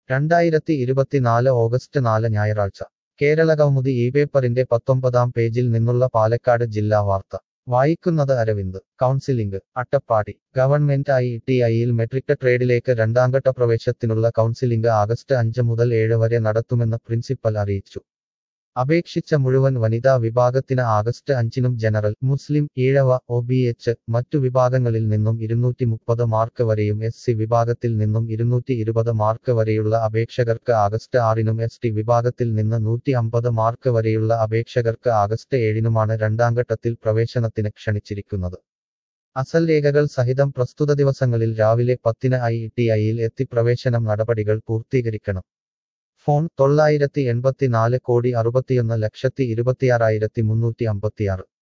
രണ്ടായിരത്തി ഇരുപത്തിനാല് ഓഗസ്റ്റ് നാല് ഞായറാഴ്ച കേരള കൗമുദി ഈ പേപ്പറിന്റെ പത്തൊമ്പതാം പേജിൽ നിന്നുള്ള പാലക്കാട് ജില്ലാ വാർത്ത വായിക്കുന്നത് Aravind counselling Attappadi government I T ഐയിൽ മെട്രിക് ട്രേഡിലേക്ക് രണ്ടാംഘട്ട പ്രവേശത്തിനുള്ള കൗൺസിലിംഗ് ആഗസ്റ്റ് അഞ്ച് മുതൽ ഏഴ് വരെ നടത്തുമെന്ന് പ്രിൻസിപ്പൽ അറിയിച്ചു അപേക്ഷിച്ച മുഴുവൻ വനിതാ വിഭാഗത്തിന് ആഗസ്റ്റ് അഞ്ചിനും ജനറൽ മുസ്ലിം ഈഴവ ഒ ബി എച്ച് മറ്റു വിഭാഗങ്ങളിൽ നിന്നും ഇരുന്നൂറ്റി മുപ്പത് മാർക്ക് വരെയും എസ് സി വിഭാഗത്തിൽ നിന്നും ഇരുന്നൂറ്റി ഇരുപത് മാർക്ക് വരെയുള്ള അപേക്ഷകർക്ക് ആഗസ്റ്റ് ആറിനും എസ് ടി വിഭാഗത്തിൽ നിന്ന് നൂറ്റി അമ്പത് മാർക്ക് വരെയുള്ള അപേക്ഷകർക്ക് ആഗസ്റ്റ് ഏഴിനുമാണ് രണ്ടാംഘട്ടത്തിൽ പ്രവേശനത്തിന് ക്ഷണിച്ചിരിക്കുന്നത് അസൽ രേഖകൾ സഹിതം പ്രസ്തുത ദിവസങ്ങളിൽ രാവിലെ പത്തിന് ഐ ടി ഐയിൽ എത്തി പ്രവേശനം നടപടികൾ പൂർത്തീകരിക്കണം ഫോൺ തൊള്ളായിരത്തി എൺപത്തിനാല് കോടി അറുപത്തിയൊന്ന് ലക്ഷത്തി ഇരുപത്തിയാറായിരത്തി മുന്നൂറ്റി അമ്പത്തിയാറ്